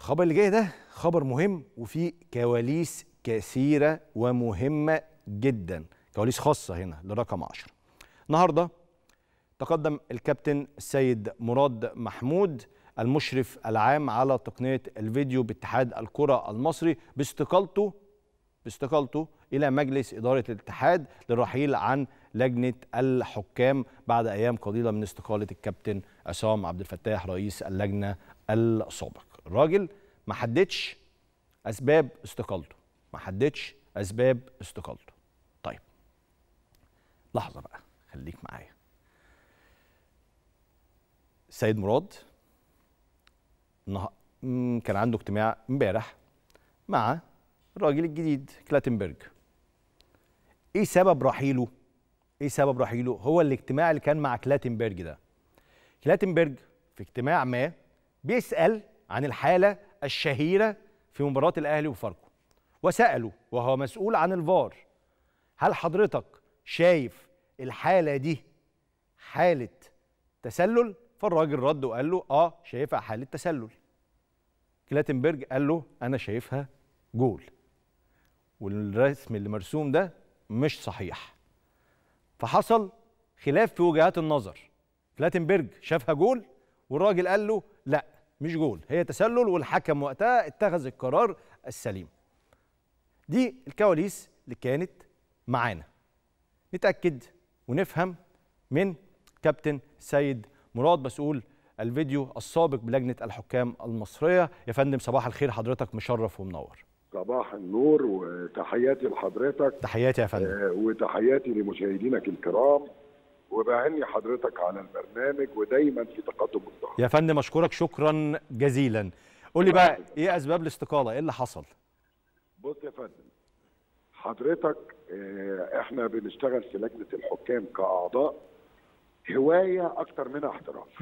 الخبر اللي جاي ده خبر مهم وفيه كواليس كثيرة ومهمة جدا كواليس خاصة هنا لرقم 10 النهاردة تقدم الكابتن السيد مراد محمود المشرف العام على تقنية الفيديو باتحاد الكرة المصري باستقالته باستقالته إلى مجلس إدارة الاتحاد للرحيل عن لجنة الحكام بعد أيام قليلة من استقالة الكابتن عصام عبد الفتاح رئيس اللجنة السابق الراجل ما حددش أسباب استقالته ما حددش أسباب استقالته طيب لحظة بقى خليك معايا السيد مراد كان عنده اجتماع امبارح مع الراجل الجديد كلاتنبرج ايه سبب رحيله ايه سبب رحيله هو الاجتماع اللي كان مع كلاتنبرج ده كلاتنبرج في اجتماع ما بيسال عن الحاله الشهيره في مباراه الاهلي وفاركو وساله وهو مسؤول عن الفار هل حضرتك شايف الحاله دي حاله تسلل فالراجل رد وقال له اه شايفها حاله تسلل كلاتنبرج قال له انا شايفها جول والرسم اللي مرسوم ده مش صحيح فحصل خلاف في وجهات النظر كلاتنبرج شافها جول والراجل قال له لا مش جول هي تسلل والحكم وقتها اتخذ القرار السليم دي الكواليس اللي كانت معانا نتاكد ونفهم من كابتن سيد مراد مسؤول الفيديو السابق بلجنه الحكام المصريه يا فندم صباح الخير حضرتك مشرف ومنور صباح النور وتحياتي لحضرتك تحياتي يا فندم آه وتحياتي لمشاهدينك الكرام وبهني حضرتك على البرنامج ودايما في تقدم الظهر يا فندم اشكرك شكرا جزيلا قول لي بقى ايه اسباب الاستقاله ايه اللي حصل بص يا فندم حضرتك آه احنا بنشتغل في لجنه الحكام كاعضاء هوايه اكتر منها احتراف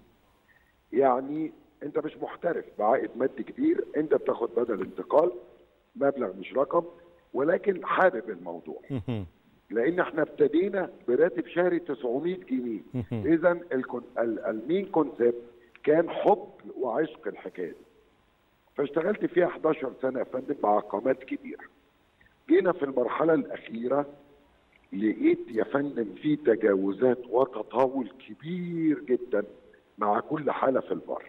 يعني انت مش محترف بعائد مادي كبير انت بتاخد بدل انتقال مبلغ مش رقم ولكن حابب الموضوع لان احنا ابتدينا براتب شهري 900 جنيه اذا المين كونسيبت كان حب وعشق الحكايه دي فاشتغلت فيها 11 سنه يا فندم مع قامات كبيره جينا في المرحله الاخيره لقيت يا فندم في تجاوزات وتطاول كبير جدا مع كل حاله في البر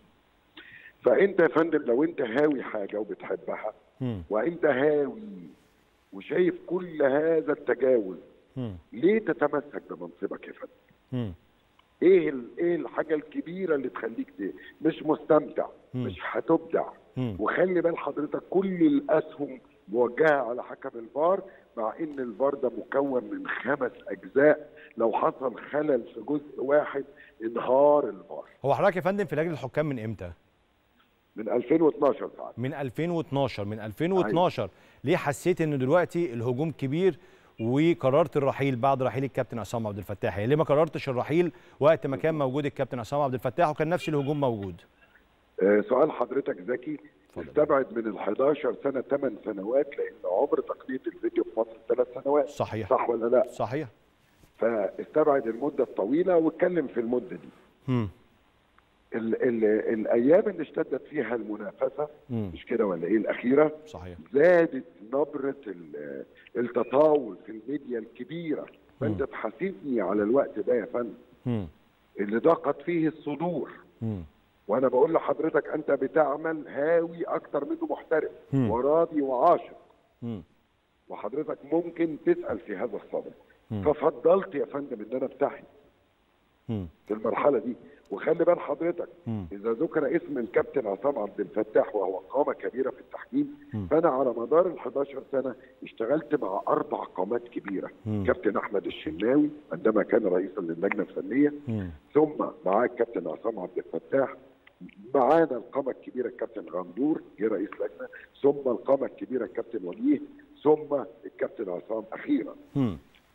فانت يا فندم لو انت هاوي حاجه وبتحبها مم. وانت هاوي وشايف كل هذا التجاوز مم. ليه تتمسك بمنصبك يا فندم مم. ايه ال- ايه الحاجه الكبيره اللي تخليك ت- مش مستمتع مم. مش هتبدع مم. وخلي بال حضرتك كل الاسهم موجهه على حكم الفار مع ان الفار ده مكون من خمس اجزاء لو حصل خلل في جزء واحد انهار الفار هو حضرتك يا فندم في لجنه الحكام من امتى من 2012 ساعات من 2012 من 2012 ليه حسيت ان دلوقتي الهجوم كبير وقررت الرحيل بعد رحيل الكابتن عصام عبد الفتاح يعني ليه ما قررتش الرحيل وقت ما كان موجود الكابتن عصام عبد الفتاح وكان نفس الهجوم موجود آه، سؤال حضرتك ذكي اتفضل. استبعد من ال 11 سنه 8 سنوات لان عمر تقنيه الفيديو في مصر ثلاث سنوات صحيح صح ولا لا؟ صحيح فاستبعد المده الطويله واتكلم في المده دي. مم. ال ال الايام اللي اشتدت فيها المنافسه مم. مش كده ولا ايه الاخيره صحيح زادت نبره ال- التطاول في الميديا الكبيره فانت تحاسبني على الوقت ده يا فندم مم. اللي ضاقت فيه الصدور مم. وانا بقول لحضرتك انت بتعمل هاوي اكتر منه محترف مم. وراضي وعاشق مم. وحضرتك ممكن تسال في هذا الصدد مم. ففضلت يا فندم ان انا ابتعد مم. في المرحله دي وخلي بال حضرتك مم. اذا ذكر اسم الكابتن عصام عبد الفتاح وهو قامه كبيره في التحكيم مم. فانا على مدار ال 11 سنه اشتغلت مع اربع قامات كبيره مم. كابتن احمد الشناوي عندما كان رئيسا للجنه الفنيه مم. ثم معاه الكابتن عصام عبد الفتاح معانا القامه الكبيره الكابتن غندور جه رئيس لجنه ثم القامه الكبيره الكابتن وجيه ثم الكابتن عصام اخيرا مم.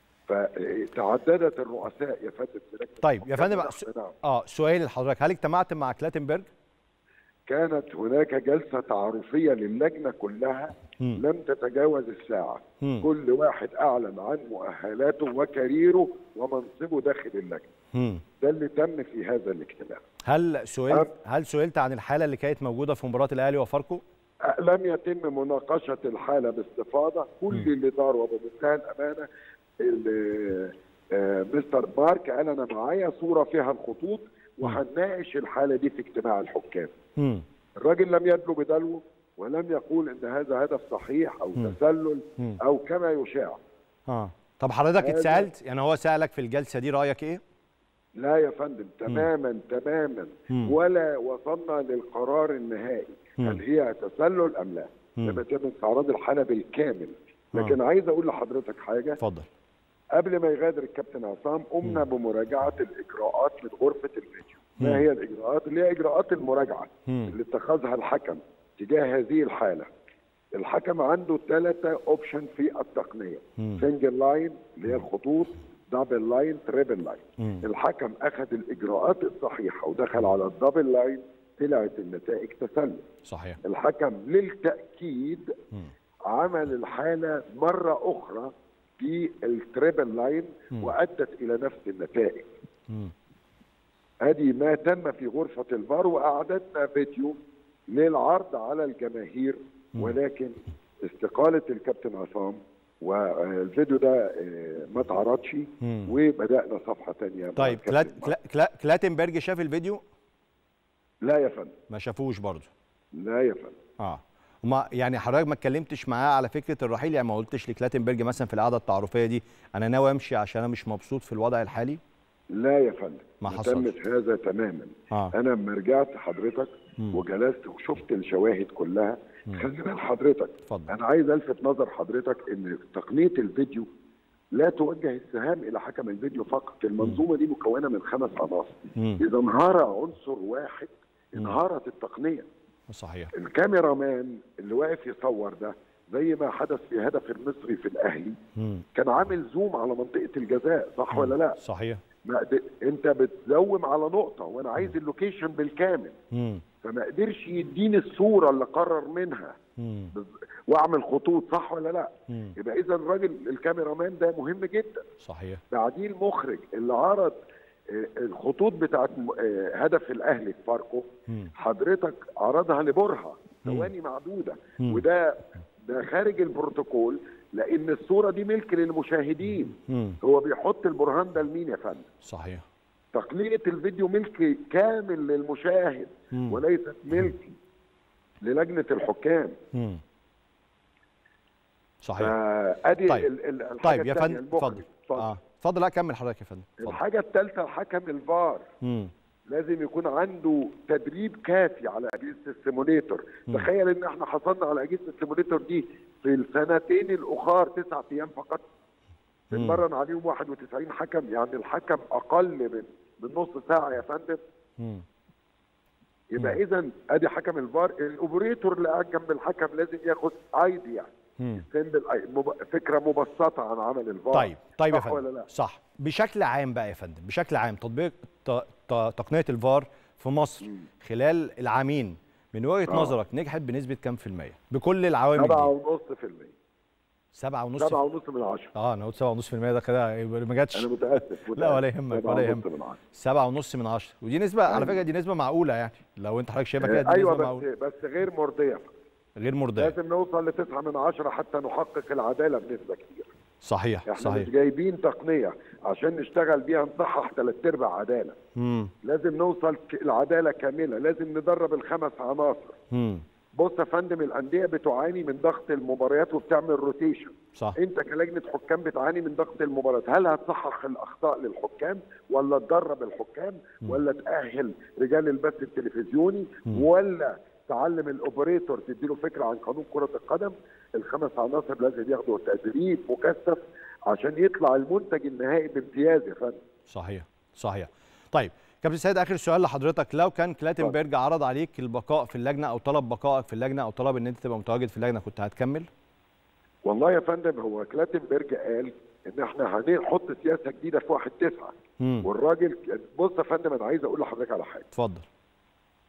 فتعددت الرؤساء يا فندم في لجنه طيب يا فندم الحكام. نعم. اه سؤال لحضرتك هل اجتمعت مع كلاتنبرج كانت هناك جلسه تعارفيه للجنه كلها مم. لم تتجاوز الساعه مم. كل واحد اعلن عن مؤهلاته وكاريره ومنصبه داخل اللجنه مم. ده اللي تم في هذا الاجتماع هل سئلت أم- هل سئلت عن الحاله اللي كانت موجوده في مباراه الاهلي وفاركو أه، لم يتم مناقشه الحاله باستفاضه كل اللي دار وبمنتهى الامانه ال- آه، مستر مارك قال انا معايا صوره فيها الخطوط وهنناقش الحاله دي في اجتماع الحكام مم. الراجل لم يدلو بدلو ولم يقول ان هذا هدف صحيح او مم. تسلل مم. او كما يشاع اه طب حضرتك هذا- اتسالت يعني هو سالك في الجلسه دي رايك ايه لا يا فندم تماما تماما مم. ولا وصلنا للقرار النهائي مم. هل هي تسلل ام لا مم. لم يتم استعراض الحاله بالكامل لكن عايز اقول لحضرتك حاجه اتفضل قبل ما يغادر الكابتن عصام قمنا بمراجعه الاجراءات من غرفه الفيديو مم. ما هي الاجراءات اللي هي اجراءات المراجعه مم. اللي اتخذها الحكم تجاه هذه الحاله الحكم عنده ثلاثه اوبشن في التقنيه مم. سنجل لاين اللي هي الخطوط دبل لاين تريبل لاين مم. الحكم اخذ الاجراءات الصحيحه ودخل على الدبل لاين طلعت النتائج تسلل صحيح الحكم للتاكيد مم. عمل الحاله مره اخرى في التريبل لاين مم. وادت الى نفس النتائج مم. ادي ما تم في غرفه الفار واعددنا فيديو للعرض على الجماهير ولكن استقاله الكابتن عصام والفيديو ده آه، ما اتعرضش مم. وبدانا صفحه ثانيه طيب كلات كلا كلا كلاتنبرج شاف الفيديو لا يا فندم ما شافوش برضه لا يا فندم اه وما يعني حضرتك ما اتكلمتش معاه على فكره الرحيل يعني ما قلتش لكلاتنبرج مثلا في القعده التعارفيه دي انا ناوي امشي عشان انا مش مبسوط في الوضع الحالي لا يا فندم ما ما حصلش. تمت هذا تماما اه انا لما رجعت حضرتك مم. وجلست وشفت الشواهد كلها خلي بال حضرتك اتفضل انا عايز الفت نظر حضرتك ان تقنيه الفيديو لا توجه السهام الى حكم الفيديو فقط المنظومه دي مكونه من خمس عناصر مم. اذا انهار عنصر واحد انهارت التقنيه صحيح الكاميرا مان اللي واقف يصور ده زي ما حدث في هدف المصري في الاهلي مم. كان عامل زوم على منطقه الجزاء صح ولا لا صحيح ما قد- انت بتزوم على نقطه وانا عايز اللوكيشن بالكامل مم. فما قدرش يديني الصوره اللي قرر منها مم. بز- واعمل خطوط صح ولا لا مم. يبقى اذا الراجل الكاميرا مان ده مهم جدا صحيح بعديه المخرج اللي عرض آه، الخطوط بتاعت م- آه، هدف الاهلي في فاركو مم. حضرتك عرضها لبرهه ثواني معدوده مم. وده ده خارج البروتوكول لان الصوره دي ملك للمشاهدين مم. هو بيحط البرهان ده لمين يا فندم صحيح تقنيه الفيديو ملك كامل للمشاهد مم. وليست ملك للجنه الحكام مم. صحيح فادي طيب. ال- ال- الحاجة طيب يا التانية، فندم المخرج. اتفضل اه اتفضل لا كمل حضرتك يا فندم اتفضل الحاجه الثالثه الحكم الفار مم. لازم يكون عنده تدريب كافي على اجهزه السيموليتر مم. تخيل ان احنا حصلنا على اجهزه السيموليتر دي في السنتين الاخر تسعة ايام فقط بنمرن عليهم 91 حكم يعني الحكم اقل من من نص ساعه يا فندم مم. يبقى اذا ادي حكم الفار الاوبريتور اللي قاعد جنب الحكم لازم ياخد ايدي يعني مم. سيمبل مب... فكره مبسطه عن عمل الفار طيب طيب يا صح ولا فندم لا؟ صح بشكل عام بقى يا فندم بشكل عام تطبيق ت... ت... تقنيه الفار في مصر خلال العامين من وجهه آه. نظرك نجحت بنسبه كام في الميه بكل العوامل سبعة دي ونص في المية سبعة ونص سبعة ونص من عشرة اه انا قلت سبعة ونص في المية ده كده يبقى ما جاتش أنا متأسف لا ولا متأسف. يهمك سبعة ولا ونص يهمك من عشرة. سبعة ونص من عشرة ودي نسبة على فكرة دي نسبة معقولة يعني لو انت حضرتك شايفها كده دي ايوه نسبة بس معقولة بس غير مرضيه غير مرضية لازم نوصل لتسعة من عشرة حتى نحقق العداله بنسبه كبيره صحيح احنا صحيح مش جايبين تقنيه عشان نشتغل بيها نصحح ثلاث ارباع عداله امم لازم نوصل ك- العداله كامله لازم ندرب الخمس عناصر امم بص يا فندم الانديه بتعاني من ضغط المباريات وبتعمل روتيشن صح انت كلجنه حكام بتعاني من ضغط المباريات هل هتصحح الاخطاء للحكام ولا تدرب الحكام ولا تاهل رجال البث التلفزيوني ولا تعلم الاوبريتور تديله فكره عن قانون كره القدم الخمس عناصر لازم ياخدوا تدريب مكثف عشان يطلع المنتج النهائي بامتياز يا فندم صحيح صحيح طيب كابتن سيد اخر سؤال لحضرتك لو كان كلاتنبرج عرض عليك البقاء في اللجنة او طلب بقائك في اللجنة او طلب ان انت تبقى متواجد في اللجنة كنت هتكمل والله يا فندم هو كلاتنبرج قال ان احنا هنحط سياسه جديده في 1 9 امم والراجل بص يا فندم انا عايز اقول لحضرتك على حاجه اتفضل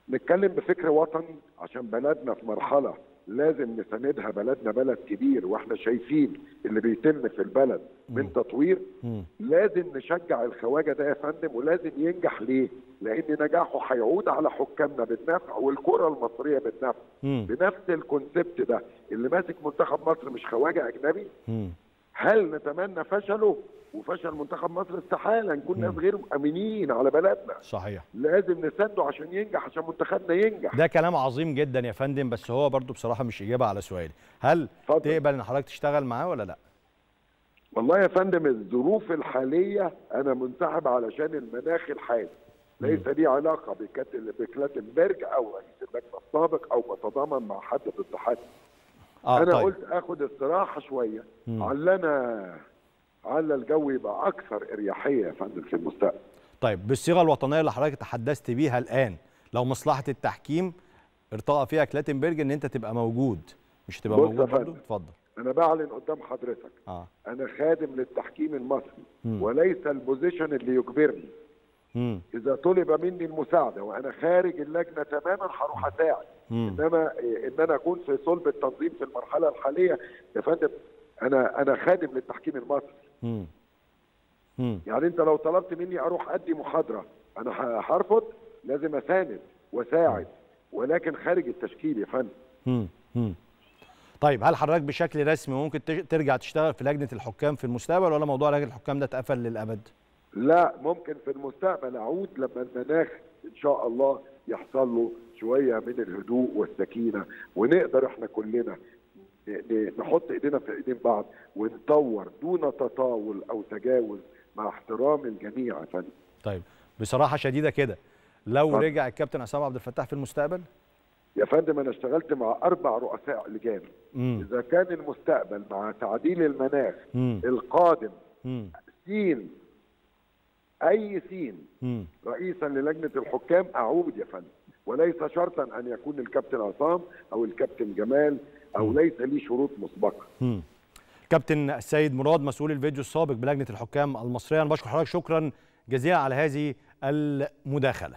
نتكلم بفكر وطني عشان بلدنا في مرحله لازم نساندها بلدنا بلد كبير واحنا شايفين اللي بيتم في البلد من تطوير مم. لازم نشجع الخواجه ده يا فندم ولازم ينجح ليه؟ لان نجاحه هيعود على حكامنا بالنفع والكره المصريه بالنفع مم. بنفس الكونسبت ده اللي ماسك منتخب مصر مش خواجه اجنبي مم. هل نتمنى فشله وفشل منتخب مصر استحاله نكون ناس غير امينين على بلدنا صحيح لازم نسنده عشان ينجح عشان منتخبنا ينجح ده كلام عظيم جدا يا فندم بس هو برضو بصراحه مش اجابه على سؤالي هل اتفضل. تقبل ان حضرتك تشتغل معاه ولا لا والله يا فندم الظروف الحاليه انا منسحب علشان المناخ الحالي ليس لي علاقه بكات- بكلاتنبرج او رئيس اللجنه السابق او بتضامن مع حد في الاتحاد اه انا طيب قلت اخد استراحه شويه مم. علنا على الجو يبقى اكثر اريحيه يا فندم في المستقبل طيب بالصيغه الوطنيه اللي حضرتك تحدثت بيها الان لو مصلحه التحكيم ارتقى فيها كلاتنبرج ان انت تبقى موجود مش هتبقى بص يا موجود برضو فندم. اتفضل انا بعلن قدام حضرتك اه انا خادم للتحكيم المصري مم. وليس البوزيشن اللي يجبرني امم اذا طلب مني المساعده وانا خارج اللجنه تماما هروح اساعد مم. انما إيه، ان انا اكون في صلب التنظيم في المرحله الحاليه يا فندم انا انا خادم للتحكيم المصري امم امم يعني انت لو طلبت مني اروح ادي محاضره انا ه- هرفض لازم اساند واساعد ولكن خارج التشكيل يا فندم مم. مم. طيب هل حضرتك بشكل رسمي ممكن تج- ترجع تشتغل في لجنه الحكام في المستقبل ولا موضوع لجنه الحكام ده اتقفل للابد؟ لا ممكن في المستقبل اعود لما المناخ ان شاء الله يحصل له شويه من الهدوء والسكينه ونقدر احنا كلنا ن- ن- نحط ايدينا في ايدين بعض ونطور دون تطاول او تجاوز مع احترام الجميع يا فندم طيب بصراحه شديده كده لو اتفضل. رجع الكابتن عصام عبد الفتاح في المستقبل يا فندم انا اشتغلت مع اربع رؤساء لجان امم اذا كان المستقبل مع تعديل المناخ امم القادم امم سين اي سين امم رئيسا للجنه الحكام اعود يا فندم وليس شرطا ان يكون الكابتن عصام او الكابتن جمال او ليس لي شروط مسبقه مم. كابتن السيد مراد مسؤول الفيديو السابق بلجنه الحكام المصريه انا بشكر حضرتك شكرا جزيلا على هذه المداخله